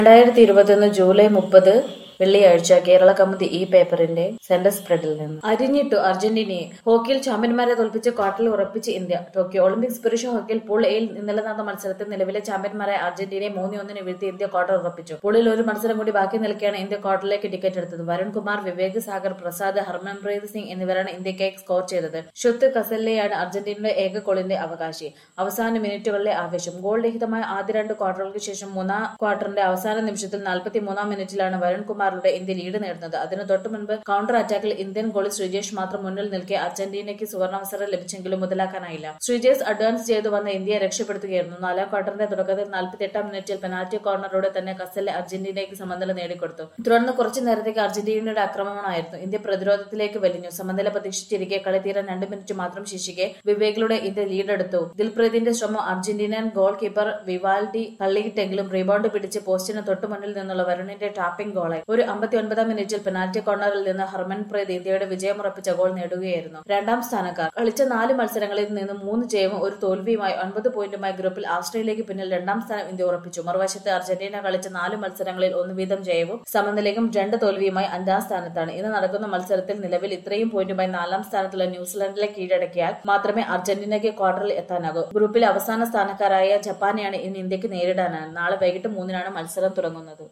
രണ്ടായിരത്തി ഇരുപത്തിയൊന്ന് ജൂലൈ മുപ്പത് വെള്ളിയാഴ്ച കേരള കൗമുദി ഈ പേപ്പറിന്റെ സെന്റർ സ്പ്രെഡിൽ നിന്ന് അരിഞ്ഞിട്ടു അർജന്റീനയെ ഹോക്കിയിൽ ചാമ്പ്യന്മാരെ തോൽപ്പിച്ച് ക്വാർട്ടറിൽ ഉറപ്പിച്ച് ഇന്ത്യ ടോക്കിയോ ഒളിമ്പിക്സ് പുരുഷ ഹോക്കിയിൽ പൂൾ എയിൽ ഇന്നലെ നടന്ന മത്സരത്തിൽ നിലവിലെ ചാമ്പ്യന്മാരായ അർജന്റീനയെ മൂന്ന് ഒന്നിന് വീഴ്ത്തി ഇന്ത്യ ക്വാർട്ടർ ഉറപ്പിച്ചു പൂളിൽ ഒരു മത്സരം കൂടി ബാക്കി നിൽക്കെയാണ് ഇന്ത്യ ക്വാർട്ടറിലേക്ക് ടിക്കറ്റ് എടുത്തത് വരുൺ കുമാർ വിവേക് സാഗർ പ്രസാദ് ഹർമൻപ്രീത് സിംഗ് എന്നിവരാണ് ഇന്ത്യക്കായി സ്കോർ ചെയ്തത് ഷുത്ത് കസല്ലയാണ് അർജന്റീനയുടെ ഏക ഗോളിന്റെ അവകാശി അവസാന മിനിറ്റുകളിലെ ആവേശം ഗോൾ രഹിതമായ ആദ്യ രണ്ട് ക്വാർട്ടറുകൾക്ക് ശേഷം മൂന്നാം ക്വാർട്ടറിന്റെ അവസാന നിമിഷത്തിൽ നാൽപ്പത്തി മൂന്നാം മിനിറ്റിലാണ് വരുൺ കുമാറിലൂടെ ഇന്ത്യ ലീഡ് നേടുന്നത് അതിനു തൊട്ടു മുൻപ് കൗണ്ടർ അറ്റാക്കിൽ ഇന്ത്യൻ ഗോളി ശ്രീജേഷ് മാത്രം മുന്നിൽ നിൽക്കെ അർജന്റീനയ്ക്ക് സുവർണാവസരം ലഭിച്ചെങ്കിലും മുതലാക്കാനായില്ല ശ്രീജേഷ് അഡ്വാൻസ് ചെയ്തു വന്ന ഇന്ത്യയെ രക്ഷപ്പെടുത്തുകയായിരുന്നു നാലാം ക്വാർട്ടറിന്റെ തുടക്കത്തിൽ നാൽപ്പത്തി എട്ടാം മിനിറ്റിൽ പെനാൽറ്റി കോർണറോടെ തന്നെ കസലെ അർജന്റീനയ്ക്ക് സമനില നേടിക്കൊടുത്തു തുടർന്ന് കുറച്ചു നേരത്തേക്ക് അർജന്റീനയുടെ ആക്രമണമായിരുന്നു ഇന്ത്യ പ്രതിരോധത്തിലേക്ക് വലിഞ്ഞു സമനില പ്രതീക്ഷിച്ചിരിക്കെ കളി തീരാൻ രണ്ട് മിനിറ്റ് മാത്രം ശേഷിക്കെ വിവേകിലൂടെ ഇന്ത്യ ലീഡെടുത്തു ദിൽപ്രീതിന്റെ ശ്രമം അർജന്റീനൻ ഗോൾ കീപ്പർ വിവാൽഡി തള്ളിയിട്ടെങ്കിലും റീബൗണ്ട് പിടിച്ച് പോസ്റ്റിന് തൊട്ടു മുന്നിൽ നിന്നുള്ള വരുണിന്റെ ടാപ്പിംഗ് ഗോളായി ഒരു അമ്പത്തി ഒൻപതാം മിനിറ്റിൽ പെനാൽറ്റി കോർണറിൽ നിന്ന് ഹർമൻപ്രീത് ഇന്ത്യയുടെ വിജയമുറപ്പിച്ച ഗോൾ നേടുകയായിരുന്നു രണ്ടാം സ്ഥാനക്കാർ കളിച്ച നാല് മത്സരങ്ങളിൽ നിന്ന് മൂന്ന് ജയവും ഒരു തോൽവിയുമായി ഒൻപത് പോയിന്റുമായി ഗ്രൂപ്പിൽ ആസ്ട്രേലിയക്ക് പിന്നിൽ രണ്ടാം സ്ഥാനം ഇന്ത്യ ഉറപ്പിച്ചു മറുവശത്ത് അർജന്റീന കളിച്ച നാല് മത്സരങ്ങളിൽ ഒന്ന് വീതം ജയവും സമനിലയും രണ്ട് തോൽവിയുമായി അഞ്ചാം സ്ഥാനത്താണ് ഇന്ന് നടക്കുന്ന മത്സരത്തിൽ നിലവിൽ ഇത്രയും പോയിന്റുമായി നാലാം സ്ഥാനത്തുള്ള ന്യൂസിലൻഡിലെ കീഴടക്കിയാൽ മാത്രമേ അർജന്റീനയ്ക്ക് ക്വാർട്ടറിൽ എത്താനാകൂ ഗ്രൂപ്പിലെ അവസാന സ്ഥാനക്കാരായ ജപ്പാനെയാണ് ഇന്ന് ഇന്ത്യക്ക് നേരിടാനാണ് നാളെ വൈകിട്ട് മൂന്നിനാണ് മത്സരം തുടങ്ങുന്നത്